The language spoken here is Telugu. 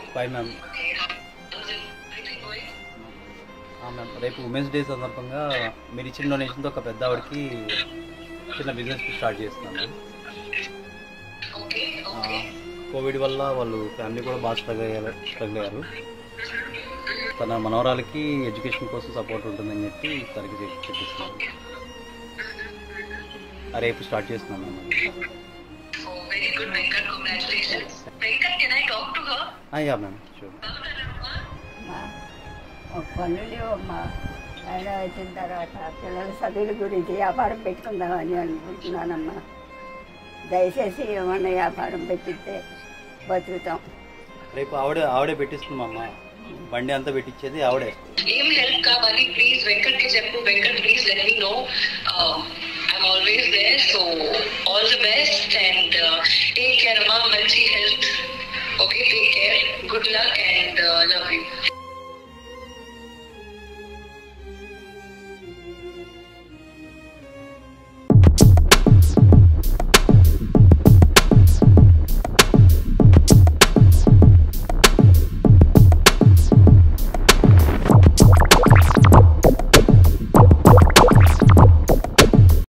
Bye ma'am Okay, how's everything going? Ma'am రేపు ఉమెన్స్ డే సందర్భంగా మీరు ఇచ్చిన డొనేషన్తో ఒక పెద్ద ఆవిడకి చిన్న బిజినెస్ స్టార్ట్ చేస్తున్నాను Okay, okay. కోవిడ్ వల్ల వాళ్ళు ఫ్యామిలీ కూడా బాగా స్ట్రగుల్ అయ్యారు స్ట్రగుల్ అయ్యారు తన మనవరాలకి ఎడ్యుకేషన్ కోసం సపోర్ట్ ఉంటుందని చెప్పి తనకి చెప్పి- చెప్పిస్తున్నాను ఆ, రేపు స్టార్ట్ చేస్తున్నాను ma'am Oh, very good, Venkat. Congratulations. Venkat, can I talk to her? Yeah ma'am sure మా ఒక పనులు లేవమ్మా ఆయన వచ్చిన తర్వాత పిల్లల చదువుల గురించి వ్యాపారం పెట్టుకుందామని అనుకుంటున్నానమ్మా దయచేసి ఏమన్నా వ్యాపారం పెట్టిస్తే బతుకుతాం రేపు ఆవిడే ఆవిడే పెట్టిస్తుంది అమ్మ బండి అంతా పెట్టించేది ఆవిడే ఏం హెల్ప్ కావాలి ప్లీజ్ వెంకట్ కి చెప్పు Venkat please let me know I'm always there so all the best and take care అమ్మా మంచి health okay take care good luck and love you